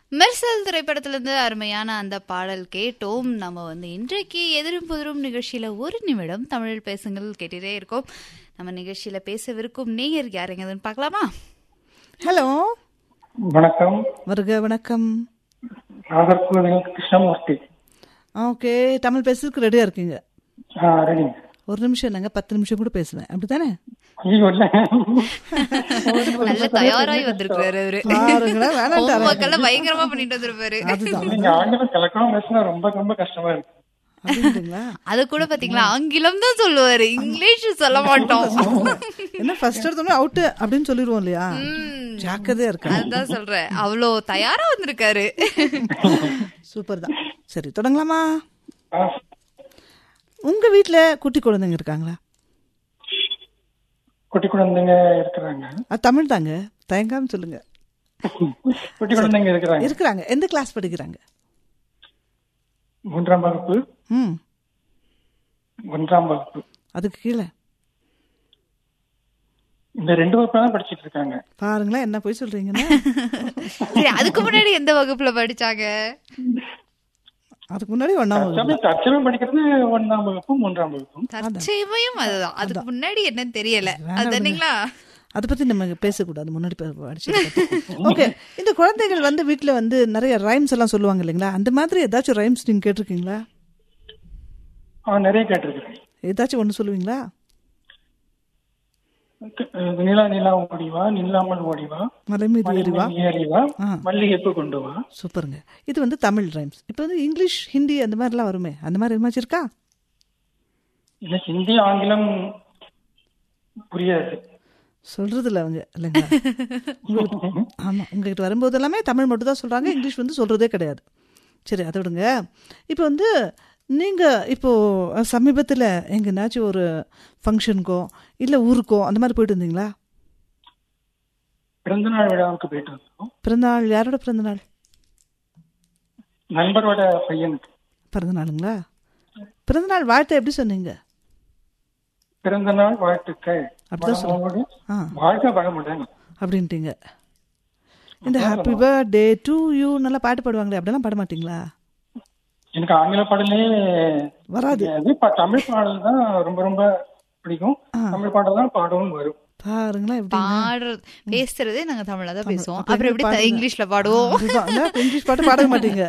மெர்சல் திரைப்படத்திலிருந்து அருமையான அந்த பாடல் கேட்டோம் நம்ம வந்து இன்றைக்கு எதிரும் புதிரும் நிகழ்ச்சியில ஒரு நிமிடம் தமிழ் பேசுங்கள் கேட்டுட்டே இருக்கோம் நம்ம நிகழ்ச்சியில பேசவிருக்கும் நேயர் யாருங்கன்னு பார்க்கலாமா ஹலோ வணக்கம் வருக வணக்கம் நாகர்கோவில் கிருஷ்ணமூர்த்தி ஓகே தமிழ் பேசுறதுக்கு ரெடியா இருக்கீங்க ஆ ரெடிங்க ஒரு நிமிஷம் நாங்க பத்து நிமிஷம் கூட பேசுவேன் அப்படித்தானே ஐயோ இல்ல நல்ல தயாராகி வந்திருக்காரு அவரு பாருங்களேன் வேணாம் மக்கள் பயங்கரமா பண்ணிட்டு வந்திருப்பாரு அதுதான் நீங்க ஆங்கிலம் கலக்காம பேசினா ரொம்ப ரொம்ப கஷ்டமா இருக்கு அப்படிங்களா அது கூட பாத்தீங்களா ஆங்கிலம் தான் சொல்லுவாரு இங்கிலீஷ் சொல்ல மாட்டோம் என்ன ஃபர்ஸ்ட் எடுத்தோன்னே அவுட் அப்படின்னு சொல்லிடுவோம் இல்லையா ஜாக்கிரதையா இருக்க அதுதான் சொல்றேன் அவ்வளோ தயாரா வந்திருக்காரு சூப்பர் தான் சரி தொடங்கலாமா ஆ, உங்க வீட்ல குட்டி குழந்தைங்க இருக்காங்களா குட்டி குழந்தைங்க இருக்கிறாங்க அது தமிழ் தாங்க தயங்காம சொல்லுங்க குட்டி குழந்தைங்க இருக்கிறாங்க இருக்கிறாங்க எந்த கிளாஸ் படிக்கிறாங்க மூன்றாம் வகுப்பு ம் ஒன்றாம் வகுப்பு அதுக்கு கீழே இந்த ரெண்டு வகுப்பு தான் படிச்சிட்டு இருக்காங்க பாருங்களேன் என்ன போய் சொல்றீங்கன்னா சரி அதுக்கு முன்னாடி எந்த வகுப்புல படிச்சாங்க அதுக்கு முன்னாடி ஒன்னாம் வகுப்பு தற்சமயம் தற்சமயம் படிக்கிறது ஒன்றாம் வகுப்பும் மூன்றாம் வகுப்பும் தற்சயமையும் அதுதான் அதுக்கு முன்னாடி என்னன்னு தெரியல அதுதானீங்களா அதை பத்தி நம்ம பேசக்கூடாது முன்னாடி படிச்சு ஓகே இந்த குழந்தைகள் வந்து வீட்ல வந்து நிறைய ரைம்ஸ் எல்லாம் சொல்லுவாங்க இல்லைங்களா அந்த மாதிரி ஏதாச்சும் ரைம்ஸ் நீங்க கேட்டிருக்கீங்களா ஆ நிறைய கேட்டிருக்கிறேன் ஏதாச்சும் ஒண்ணு சொல்லுவீங்களா அஹ் நிலா நிலா ஓடிவா நில்லாமல் ஓடிவா மலை மீது ஏறிவா ஏறிவா ஆ. மல்லிகைப்பூ கொண்டு வா சூப்பருங்க இது வந்து தமிழ் ரைம்ஸ் இப்போ வந்து இங்கிலீஷ் ஹிந்தி அந்த மாதிரிலாம் வருமே அந்த மாதிரி எதுமாச்சும் இருக்கா இல்ல ஹிந்தி ஆங்கிலம் புரியாது சொல்றது இல்லை அவங்க இல்லைங்களா உங்களுக்கு ஆமா உங்ககிட்ட வரும்போது எல்லாமே தமிழ் மட்டும் தான் சொல்றாங்க இங்கிலீஷ் வந்து சொல்றதே கிடையாது சரி அதை விடுங்க இப்போ வந்து நீங்க இப்போ அஹ், சமீபத்துல எங்கேனாச்சும் ஒரு ஃபங்க்ஷனுக்கோ இல்ல ஊருக்கோ அந்த மாதிரி போயிட்டு இருந்தீங்களா பிறந்தநாள் விழாவுக்கு போயிட்டு வந்தோம் பிறந்தநாள் யாரோட பிறந்தநாள் நண்பரோட பையனுக்கு பிறந்தநாளுங்களா பிறந்தநாள் வாழ்த்தை எப்படி சொன்னீங்க பிறந்த நாள் வாழ்த்துக்கள் அப்படிதான் சொல்லுங்க. வளமோடு ஆ வாழ்க வளமுடன் அப்படின்ட்டீங்க இந்த ஹாப்பி பர்த்டே டு யூ நல்லா பாட்டு பாடுவாங்களே அப்படிலாம் பாட மாட்டீங்களா எனக்கு ஆங்கில பாடலே வராது தெரியாது. ப- தமிழ் பாடல் தான் ரொம்ப ரொம்ப பிடிக்கும் தமிழ் பாடல் தான் பாடவும் வரும் பாருங்களேன் எப்படி பாடுறது பேசுறதே நாங்க தமிழ்ல தான் பேசுவோம் அப்புறம் எப்படி த- இங்கிலீஷ்ல பாடுவோம் அதுதான் இல்ல, இப்ப இங்கிலீஷ் பாட்டு பாட மாட்டீங்க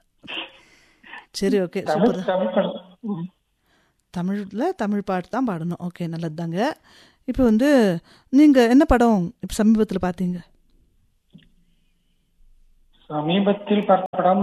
சரி ஓகே சூப்பர் தமிழ் தமிழ் பாடல் ம். தமிழ்ல தமிழ் பாட்டு தான் பாடணும் ஓகே நல்லதுதாங்க இப்போ வந்து நீங்க என்ன படம் இப்போ சமீபத்தில் பார்த்தீங்க சமீபத்தில் பார்த்த படம்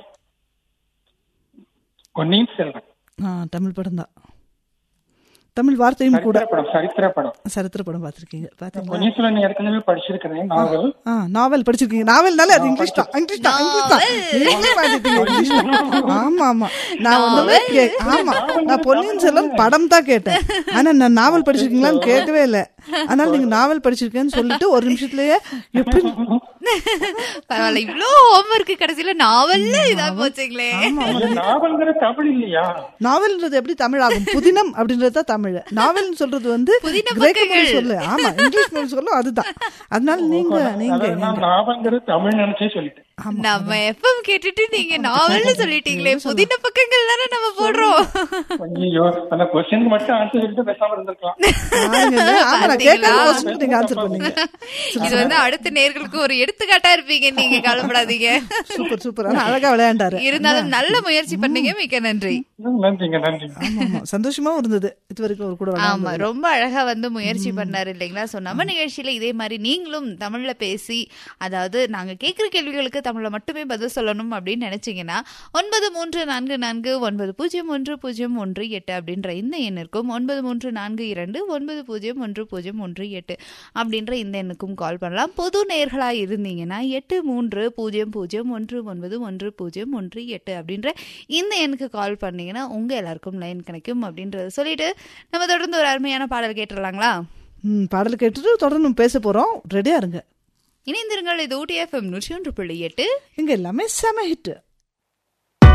பொன்னியின் செல்வன் ஆ தமிழ் படம் தான் தமிழ் வார்த்தையும் கூட சரித்திர படம் சரித்திர படம் சரித்திர படம் பார்த்துருக்கீங்க பார்த்தீங்களா பொன்னியின் செல்வன் ஏற்கனவே படிச்சிருக்கிறேன் நாவல் ஆ நாவல் படிச்சிருக்கீங்க நாவல்னால அது இங்கிலீஷ் தான் இங்கிலீஷ் தான் இங்கிலீஷ் தான் நீங்களே மாட்டிட்டீங்க இங்கிலீஷ் தான். ஆமா ஆமா நான் ஒண்ணுமே கே ஆமா நான் பொன்னியின் செல்வன் படம் தான் கேட்டேன் ஆனா நான் நாவல் படிச்சிருக்கீங்களான்னு கேட்கவே இல்லை அதனால நீங்க நாவல் படிச்சிருக்கேன்னு சொல்லிட்டு ஒரு நிமிஷத்துலயே எப்படி பரவாயில்ல இவ்ளோ ஹோம்ஒர்க் கடைசியில நாவல்ல இதா போச்சுங்களே இது நாவல்ங்கிற தமிழ் இல்லையா நாவல்ன்றது எப்படி தமிழ் ஆகும் புதினம் அப்படின்றது தான் தமிழ் நாவல்னு சொல்றது வந்து புதின கிரேக்க மொழி பக்கங்கள். சொல்லு ஆமா இங்கிலீஷ் மொழி சொல்லு அதுதான் அதனால நீங்க நீங்க அதாவது நான் நாவல்ங்கிற தமிழ் நினைச்சே சொல்லிட்டேன் நம்ம எஃப்எம் கேட்டுட்டு நீங்க நாவல்னு சொல்லிட்டீங்களே புதின பக்கங்கள் தானே நம்ம போடுறோம் ஐயோ அந்த கொஸ்டின் மட்டும் ஆன்சர் சொல்லிட்டு பேசாம இருந்திருக்கலாம் பாருங்க, ஆமா நான் கேட்காத question நீங்க ஆன்சர் பண்ணீங்க இது வந்து அடுத்த நேர்களுக்கு ஒரு எடுத்துக்காட்டா இருப்பீங்க நீங்க கவலைப்படாதீங்க சூப்பர் சூப்பர் ஆனா அழகா விளையாண்டாரு இருந்தாலும் நல்ல முயற்சி பண்ணீங்க மிக்க நன்றி நன்றிங்க நன்றிங்க ஆமா ஆமா சந்தோஷமாவும் இருந்தது இது வரைக்கும் ஒரு கூட ஆமா விளையாண்டது. ரொம்ப அழகா வந்து முயற்சி பண்ணாரு இல்லைங்களா சோ நம்ம நிகழ்ச்சியில இதே மாதிரி நீங்களும் தமிழ்ல பேசி அதாவது நாங்க கேக்குற கேள்விகளுக்கு தமிழ்ல மட்டுமே பதில் சொல்லணும் அப்படின்னு நினைச்சீங்கன்னா ஒன்பது மூன்று நான்கு நான்கு ஒன்பது பூஜ்ஜியம் ஒன்று பூஜ்ஜியம் ஒன்று எட்டு அப்படின்ற இந்த எண்ணிற்கும் ஒன்பது மூன்று நான்கு இரண்டு ஒன்பது பூஜ்ஜியம் ஒன்று பூஜ்ஜியம் ஒன்று எட்டு அப்படின்ற இந்த எண்ணுக்கும் கால் பண்ணலாம் பொது நேர்களா இருந்தீங்கன்னா எட்டு மூன்று பூஜ்ஜியம் பூஜ்ஜியம் ஒன்று ஒன்பது ஒன்று பூஜ்ஜியம் ஒன்று எட்டு அப்படின்ற இந்த எண்ணுக்கு கால் பண்ணீங்கன்னா உங்க எல்லாருக்கும் லைன் கிடைக்கும் அப்படின்றத சொல்லிட்டு நம்ம தொடர்ந்து ஒரு அருமையான பாடல் கேட்டுடலாங்களா ம் பாடல் கேட்டுட்டு தொடர்ந்து நம்ம பேச போறோம் ரெடியா இருங்க இணைந்திருங்கள் இது ஊட்டி எஃப்எம் நூற்றி ஒன்று புள்ளி எட்டு இங்க எல்லாமே செம ஹிட்